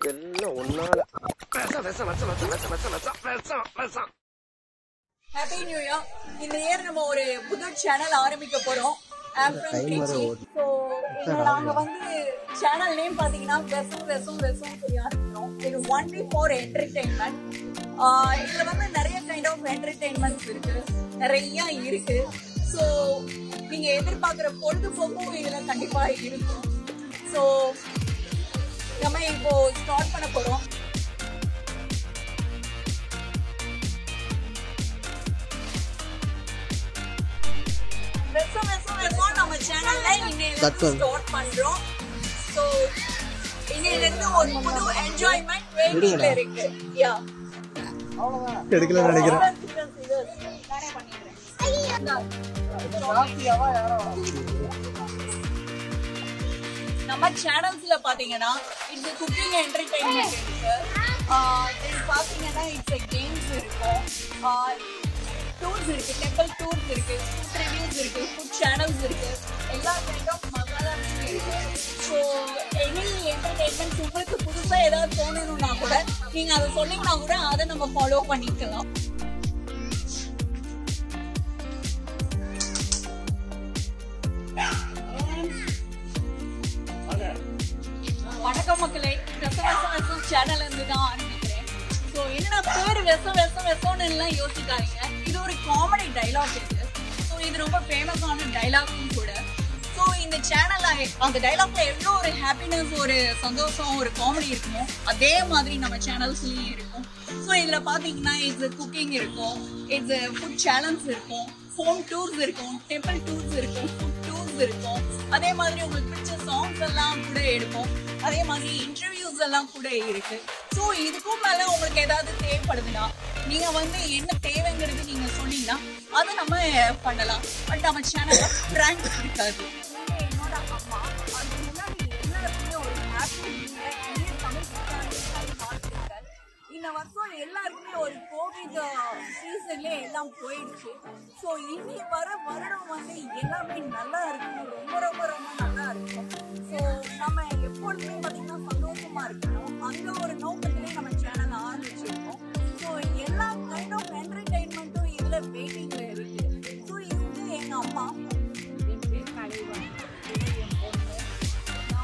எல்லாம் ஒன்னால விஷம் விஷம் விஷம் விஷம் விஷம் விஷம் விஷம் விஷம் விஷம் ஹாப்பி நியூ இயர் இந்த இயர் நம்ம ஒரு புது சேனல் ஆரம்பிக்க போறோம் ஆஃப்ரம் கிச்சி ஸோ நாங்க வந்து சேனல் நேம் பாத்தீங்கன்னா வெசம் வெசம் வெசம் சொல்லி ஆரம்பிக்கிறோம் இது ஒன்லி ஃபார் என்டர்டெயின்மெண்ட் இதுல வந்து நிறைய கைண்ட் ஆஃப் என்டர்டெயின்மெண்ட்ஸ் இருக்கு நிறைய இருக்கு ஸோ நீங்க எதிர்பார்க்குற பொழுதுபோக்கும் இதுல கண்டிப்பா இருக்கும் ஸோ நம்ம இப்போ ஸ்டார்ட் பண்ண போறோம் வெசம் வெசம் வெசம் நம்ம சேனல்ல இன்னையில ஸ்டார்ட் பண்றோம் சோ இன்னையில இருந்து ஒரு புது என்ஜாய்மெண்ட் வெயிட்டிங்ல இருக்கு யா எடுக்கல நினைக்கிறேன் நானே பண்ணிடுறேன் நம்ம சேனல்ஸ்ல பாத்தீங்கன்னா இந்த குக்கிங் என்டர்டைன்மெண்ட் இருக்கு ஆஹ் இது பாத்தீங்கன்னா இட்ஸ் கேம்ஸ் இருக்கும் டூர்ஸ் இருக்கு டெம்பிள் டூர்ஸ் இருக்கு ஃபுட் ரிவ்யூஸ் இருக்கு ஃபுட் சேனல்ஸ் இருக்கு எல்லா கைண்ட் ஆஃப் மசாலாஸ் இருக்கு ஸோ எனி என்டர்டைன்மெண்ட் உங்களுக்கு புதுசா ஏதாவது தோணணும்னா கூட நீங்க அதை சொன்னீங்கன்னா கூட அதை நம்ம ஃபாலோ பண்ணிக்கலாம் வணக்கம் மக்களே வெசம் வெசம் வெசம் சேனல்ல இருந்து தான் ஆரம்பிக்கிறேன் ஸோ என்னடா பேர் வெசம் வெசம் வெசம்னு எல்லாம் யோசிக்காதீங்க இது ஒரு காமெடி டைலாக் இது ஸோ இது ரொம்ப ஃபேமஸான டைலாக்கும் கூட ஸோ இந்த சேனல்ல அந்த டைலாக்ல எவ்வளோ ஒரு ஹாப்பினஸ் ஒரு சந்தோஷம் ஒரு காமெடி இருக்குமோ அதே மாதிரி நம்ம சேனல்ஸ்லயும் இருக்கும் ஸோ இதுல பாத்தீங்கன்னா இட்ஸ் குக்கிங் இருக்கும் இட்ஸ் ஃபுட் சேலஞ்ச் இருக்கும் ஹோம் டூர்ஸ் இருக்கும் டெம்பிள் டூர்ஸ் இருக்கும் ஃபுட் டூர்ஸ் இருக்கும் அதே மாதிரி உங்களுக்கு பிடிச்ச சாங்ஸ் எல்லாம் கூட எடுப்போம் அதே மாதிரி இன்டர்வியூஸ் எல்லாம் கூட இருக்கு ஸோ இதுக்கும் மேல உங்களுக்கு ஏதாவது தேவைப்படுதுன்னா நீங்க வந்து என்ன தேவைங்கிறது நீங்க சொன்னீங்கன்னா அதை நம்ம பண்ணலாம் பட் நம்ம சேனல்ல பிராங்க் இருக்காது என்னோட அம்மா அதுக்கு முன்னாடி எல்லாருக்குமே ஒரு ஹாப்பி தமிழ் புத்தாண்டு வாழ்த்துக்கள் இந்த வருஷம் எல்லாருக்குமே ஒரு கோவிட் சீசன்ல எல்லாம் போயிடுச்சு ஸோ இனி வர வருடம் வந்து எல்லாமே நல்லா இருக்கும் ரொம்ப ரொம்ப ரொம்ப நல்லா இருக்கும் ஸோ நம்ம எப்பொழுதுமே பார்த்தீங்கன்னா சந்தோஷமா இருக்கணும் அந்த ஒரு நோக்கத்திலே நம்ம சேனல் ஆரம்பிச்சிருக்கோம் ஸோ எல்லா கைண்ட் ஆஃப் என்டர்டைன்மெண்ட்டும் இதில் வெயிட்டிங்ல இருக்கு ஸோ இது வந்து எங்க அம்மா என் பேர் கலைவா என் பொண்ணு நான்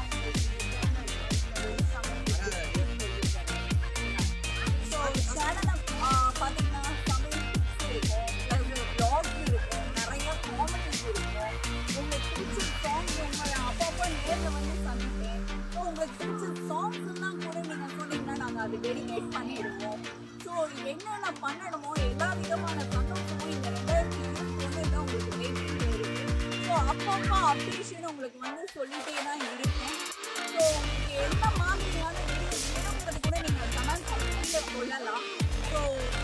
ஸோ சேனலை பார்த்தீங்கன்னா தமிழ் இருக்கும் ப்ளஸ் ப்ளாக்ஸ் இருக்கும் நிறைய காமெடிஸ் இருக்கும் உங்களுக்கு பிடிச்ச சாங்ஸ் உங்களை அப்பப்போ நேரில் வந்து சந்திப்பேன் ஸோ உங்களுக்கு பிடிச்ச சாங்ஸ் எல்லாம் கூட நீங்கள் சொன்னீங்கன்னா நாங்கள் அதை டெடிகேட் பண்ணிடுவோம் ஸோ என்னென்ன பண்ணணுமோ எல்லா விதமான சந்தோஷமும் இந்த ரெண்டாயிரத்தி இருபத்தி ஒன்றில் உங்களுக்கு வெயிட்டிங் இருக்கு ஸோ அப்பப்போ அப்டேஷன் உங்களுக்கு வந்து சொல்லிட்டே தான் இருக்கும் ஸோ உங்களுக்கு என்ன மாதிரியான வீடியோஸ் வேணுங்கிறது கூட நீங்கள் கமெண்ட் கீழே சொல்லலாம் ஸோ